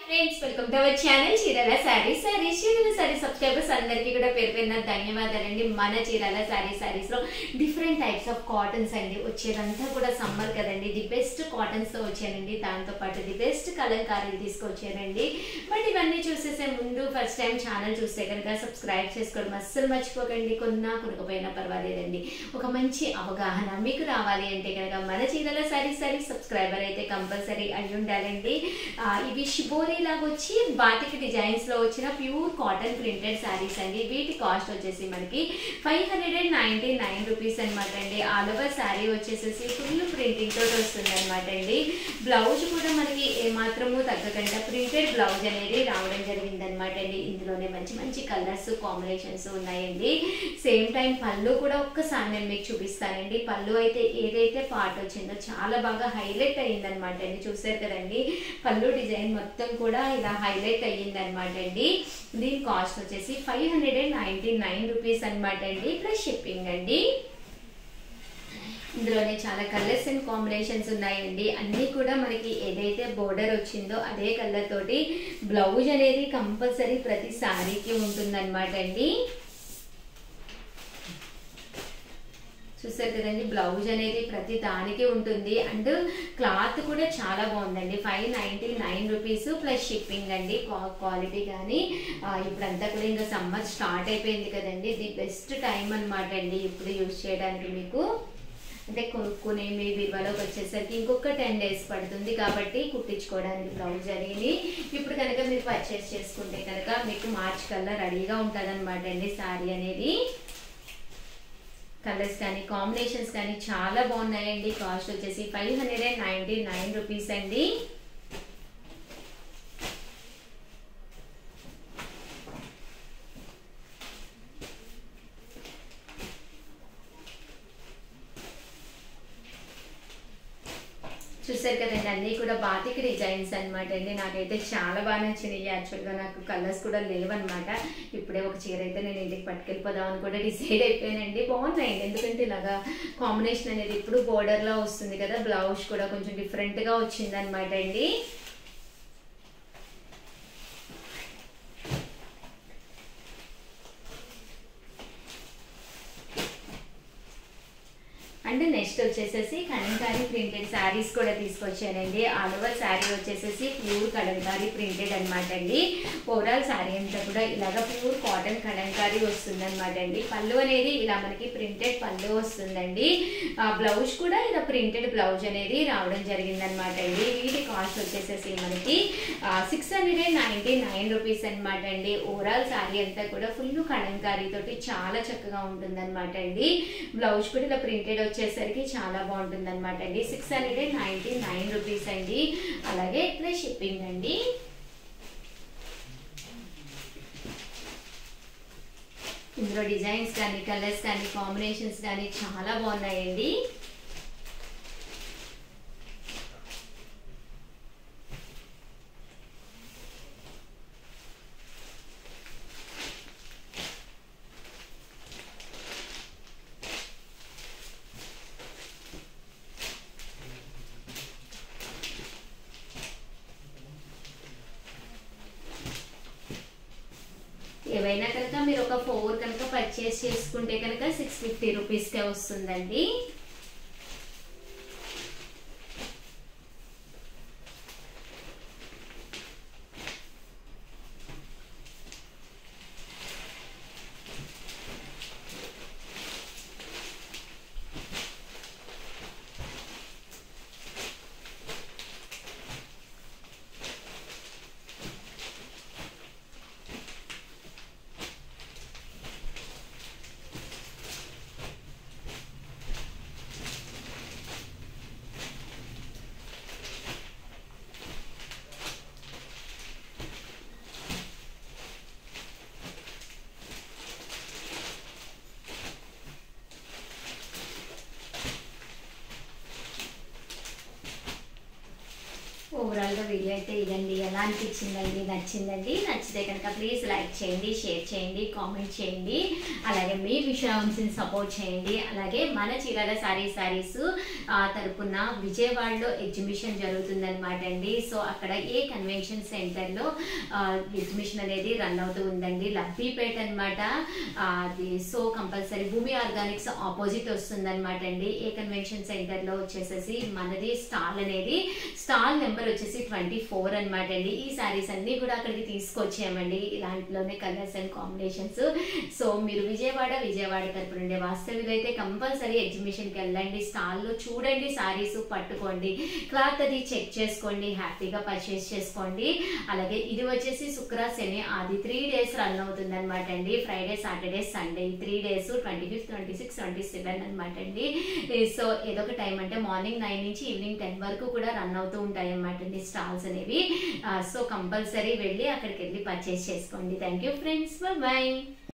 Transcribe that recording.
friends welcome to our channel Chirala sari sari Chirala sari subscribers అందరికీ కూడా పేరు పేరున ధన్యవాదాలండి మన చీరాల సారీ సారీస్ లో డిఫరెంట్ టైప్స్ ఆఫ్ కాటన్స్ అండి వచ్చేదంతా కూడా సమ్మర్ కదండి ది బెస్ట్ కాటన్స్ తో వచ్చానండి దాంతో పాటు ది బెస్ట్ కలంకారీలు తీసుకొచ్చానండి బట్ ఇవన్నీ చూసేసే ముందు ఫస్ట్ టైం ఛానల్ చూస్తే కనుక సబ్స్క్రైబ్ చేసుకోవడం అస్సలు మర్చిపోకండి కొన్నా కొనుకపోయినా పర్వాలేదండి ఒక మంచి అవగాహన మీకు రావాలి అంటే కనుక మన చీరాల సారీ సారీ సబ్స్క్రైబర్ అయితే కంపల్సరీ అయి ఉండాలండి ఆ, ఇవి షిబోరి లాగా వచ్చి బాతిక్ డిజైన్స్ లో వచ్చిన ప్యూర్ కాటన్ ప్రింటెడ్ శారీస్ అండి వీటి కాస్ట్ వచ్చేసి మనకి five hundred and ninety nine rupees అనమాట అండి ఆల్ ఓవర్ శారీ వచ్చేసేసి ఫుల్ ప్రింటింగ్ తోటి వస్తుంది అనమాట అండి బ్లౌజ్ కూడా మనకి ఏమాత్రము తగ్గకుండా ప్రింటెడ్ బ్లౌజ్ అనేది రావడం జరిగింది అనమాట అండి ఇందులోనే మంచి మంచి కలర్స్ కాంబినేషన్స్ ఉన్నాయండి సేమ్ టైం పళ్ళు కూడా ఒక్కసారి నేను మీకు చూపిస్తానండి పళ్ళు అయితే ఏదైతే పార్ట్ వచ్చిందో చాలా బాగా హైలైట్ అయ్యిందనమాట అండి చూసారు కదండి పళ్ళు డిజైన్ మొత్తం కూడా ఇలా హైలైట్ అయ్యిందనమాట అండి దీని కాస్ట్ వచ్చేసి five hundred and ninety nine rupees అనమాట అండి ప్లస్ షిప్పింగ్ అండి ఇందులోనే చాలా కలర్స్ అండ్ కాంబినేషన్స్ ఉన్నాయండి అన్నీ కూడా మనకి ఏదైతే బోర్డర్ వచ్చిందో అదే కలర్ తోటి బ్లౌజ్ అనేది కంపల్సరీ ప్రతి సారీకి ఉంటుందన్నమాట అండి చూసారు కదండి బ్లౌజ్ అనేది ప్రతి దానికి ఉంటుంది అండ్ క్లాత్ కూడా చాలా బాగుందండి five ninety nine rupees plus shipping అండి క్వా- క్వాలిటీ కానీ ఆ, ఇప్పుడంతా కూడా ఇంకా సమ్మర్ స్టార్ట్ అయిపోయింది కదండి ది బెస్ట్ టైం అనమాట అండి ఇప్పుడు యూజ్ చేయడానికి మీకు అంటే కొనుక్కునే మీ విలువలోకి వచ్చేసరికి ఇంకొక టెన్ డేస్ పడుతుంది కాబట్టి కుట్టించుకోవడానికి బ్లౌజ్ అనేది ఇప్పుడు కనుక మీరు పర్చేస్ చేసుకుంటే కనుక మీకు మార్చ్ కల్లా రెడీగా ఉంటుంది అనమాట అండి శారీ అనేది కలర్స్ కానీ కాంబినేషన్స్ కానీ చాలా బాగున్నాయండి కాస్ట్ వచ్చేసి five hundred and ninety nine rupees అండి చూసారు కదండి అన్నీ కూడా బాతిక్ డిజైన్స్ అనమాట అండి నాకైతే చాలా బాగా నచ్చినాయి యాక్చువల్గా నాకు కలర్స్ కూడా లేవన్నమాట ఇప్పుడే ఒక చీర అయితే నేను ఇంటికి పట్టుకెళ్ళిపోదామని కూడా డిసైడ్ అయిపోయానండి బాగున్నాయండి ఎందుకంటే ఇలాగా కాంబినేషన్ అనేది ఇప్పుడు బోర్డర్లో వస్తుంది కదా బ్లౌజ్ కూడా కొంచెం డిఫరెంట్గా వచ్చిందనమాట అండి అండ్ నెక్స్ట్ వచ్చేసేసి కలంకారీ ప్రింటెడ్ శారీస్ కూడా తీసుకొచ్చానండి ఆల్ ఓవర్ శారీ వచ్చేసేసి ప్యూర్ కలంకారీ ప్రింటెడ్ అనమాట అండి ఓవరాల్ శారీ అంతా కూడా ఇలాగ ప్యూర్ కాటన్ కలంకారీ వస్తుంది అనమాట అండి పళ్ళు అనేది ఇలా మనకి ప్రింటెడ్ పళ్ళు వస్తుందండి ఆ బ్లౌజ్ కూడా ఇలా ప్రింటెడ్ బ్లౌజ్ అనేది రావడం జరిగింది అనమాట అండి వీటి కాస్ట్ వచ్చేసేసి మనకి six hundred and ninety nine rupees అనమాట అండి ఓవరాల్ శారీ అంతా కూడా ఫుల్ కలంకారీ తోటి చాలా చక్కగా ఉంటుంది అనమాట అండి బ్లౌజ్ కూడా ఇలా ప్రింటెడ్ వచ్చేసరికి చాలా బాగుంటుంది అనమాట అండి six hundred and ninety nine rupees అండి అలాగే ప్లస్ షిప్పింగ్ అండి ఇందులో డిజైన్స్ కానీ కలర్స్ కానీ కాంబినేషన్స్ కానీ చాలా బాగున్నాయండి ఏవైనా కనుక మీరు ఒక ఫోర్ కనుక పర్చేస్ చేసుకుంటే కనుక సిక్స్ ఫిఫ్టీ రూపీస్కే వస్తుందండి వీడియో అయితే ఇదండి ఎలా అనిపించిందండి నచ్చిందండి నచ్చితే కనుక ప్లీజ్ లైక్ చేయండి షేర్ చేయండి కామెంట్ చేయండి అలాగే మీ విషయాన్ని సపోర్ట్ చేయండి అలాగే మన చీరాల సారీ సారీస్ తరపున విజయవాడలో ఎగ్జిబిషన్ జరుగుతుందన్నమాట అండి సో అక్కడ ఏ కన్వెన్షన్ సెంటర్లో ఎగ్జిబిషన్ అనేది రన్ అవుతూ ఉందండి లబ్బీపేట అనమాట అది so compulsory Bhoomi organics opposite వస్తుందన్నమాట అండి ఏ కన్వెన్షన్ సెంటర్లో వచ్చేసేసి మనది స్టాల్ అనేది స్టాల్ నెంబర్ వచ్చేసి ట్వంటీ ఫోర్ అనమాట అండి ఈ శారీస్ అన్ని కూడా అక్కడికి తీసుకొచ్చామండి ఇలాంటిలోనే కలర్స్ అండ్ కాంబినేషన్స్ సో మీరు విజయవాడ విజయవాడ తరపు నుండి వాస్తవిక అయితే కంపల్సరీ ఎగ్జిబిషన్కి వెళ్ళండి స్టాల్లో చూడండి శారీస్ పట్టుకోండి క్లాత్ అది చెక్ చేసుకోండి హ్యాపీగా పర్చేస్ చేసుకోండి అలాగే ఇది వచ్చేసి శుక్ర శని ఆది త్రీ డేస్ రన్ అవుతుంది అనమాట అండి ఫ్రైడే సాటర్డే సండే ఈ three days twenty fifth twenty six twenty seven అనమాట అండి సో ఏదో ఒక టైం అంటే మార్నింగ్ నైన్ నుంచి ఈవినింగ్ టెన్ వరకు కూడా రన్ అవుతూ ఉంటాయి అన్నమాట అండి స్టాల్స్ అనేవి సో కంపల్సరీ వెళ్ళి అక్కడికి వెళ్ళి పర్చేస్ చేసుకోండి థ్యాంక్ యూ ఫ్రెండ్స్ బాయ్